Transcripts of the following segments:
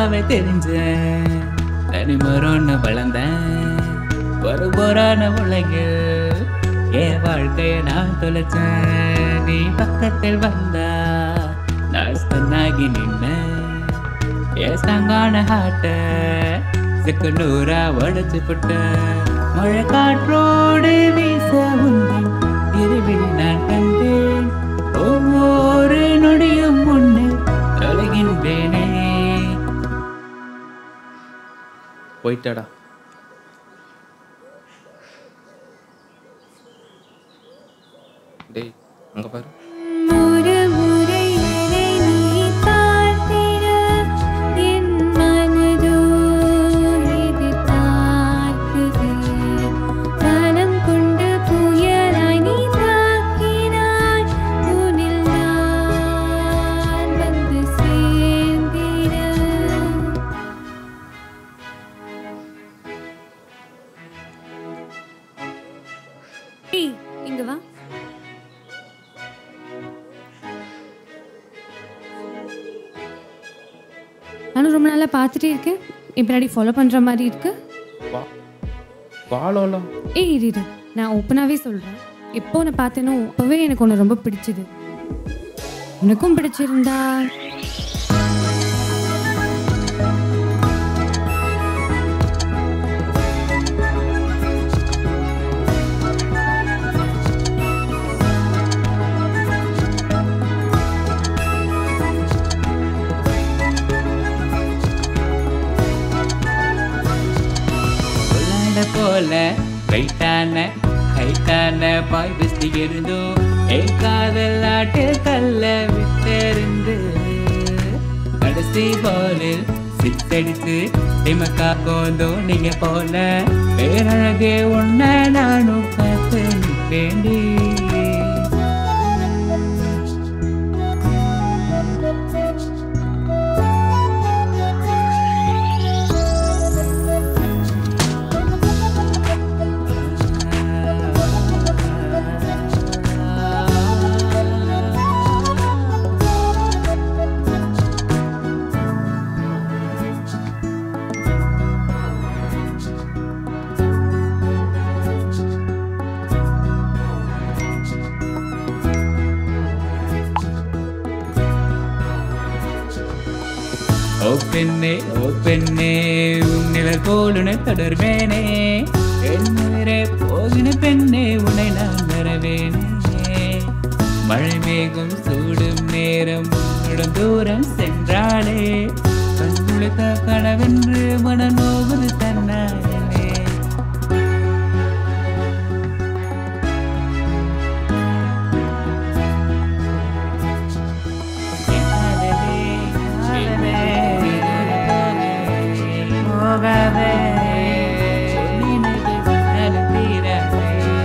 சும்மாவே தெரிஞ்சேன் தனிமரம்னு வளர்ந்தேன் ஒரு போரான உலகில் என் வாழ்க்கைய நான் தொலைச்சேன் நீ பக்கத்தில் வந்தா நான் சொன்னாகி நின்னேன் என் சங்கான ஹாட்ட சிக்கு நூறா உடச்சு புட்ட மழை காற்றோடு வீச உந்தன் இருவில் நான் கண்டேன் ஒவ்வொரு நொடியும் முன்னு தொலைகின்றேனே போயிட்டாடா டேய் அங்க பாரு ஒரு முறை என்னை நீ பார்த்திட என் மனதோ எதிர்பார்க்குது மனம் கொண்டு புயலாய் நீ தாக்கினாய் உன்னில் நான் வந்து சேர்ந்திட ஏய் இங்க வா நானும் ரொம்ப நாளாக பார்த்துட்டே இருக்கேன் என் பின்னாடி ஃபாலோ பண்ணுற மாதிரி இருக்கு வா வாழலாம் ஏய் இரு இரு நான் ஓப்பனாகவே சொல்கிறேன் எப்போ உன்னை பார்த்தேனோ அப்போவே எனக்கு உன்னை ரொம்ப பிடிச்சது உனக்கும் பிடிச்சிருந்தா உள்ளாட போல வெயிட்டான ஹைட்டான பாய் பெஸ்டி இருந்தும் என் காதல் ஆட்டு கல்ல விட்டிருந்து கடைசி பாலில் சிக்ஸ் அடித்து திமக்கா கோந்தோ நீங்க போல பேரழகே உன்ன நானும் பார்த்து வேண்டி ஓ பெண்ணே ஓ பெண்ணே உன்னிழல் போலுன தொடர்வேனே என்னுயிரே போகின பெண்ணே உன்னை நான் வரவேனே மழை மேகம் சூடும் நேரம் உன்னுடன் தூரம் சென்றாலே கண்குளித்த கனவென்று மனநோவது தன்னாலே போகாதே நினைவு விட்டாலும் தீராதே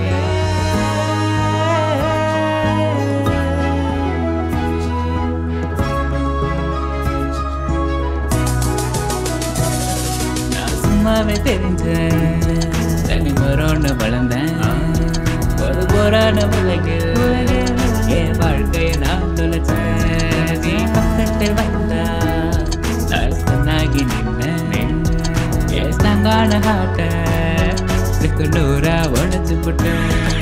நான் சும்மாவே தெரிஞ்சேன் தனி மரம்னு வளர்ந்தேன் ஒரு போரான உலகில் என் வாழ்க்கையை நான் தொலைச்சேன் நீ பக்கத்தில் வந்தா நான் சொன்னாகி நின்னேன் என் சங்கான காட்ட நூறா உடச்சு போட்டேன்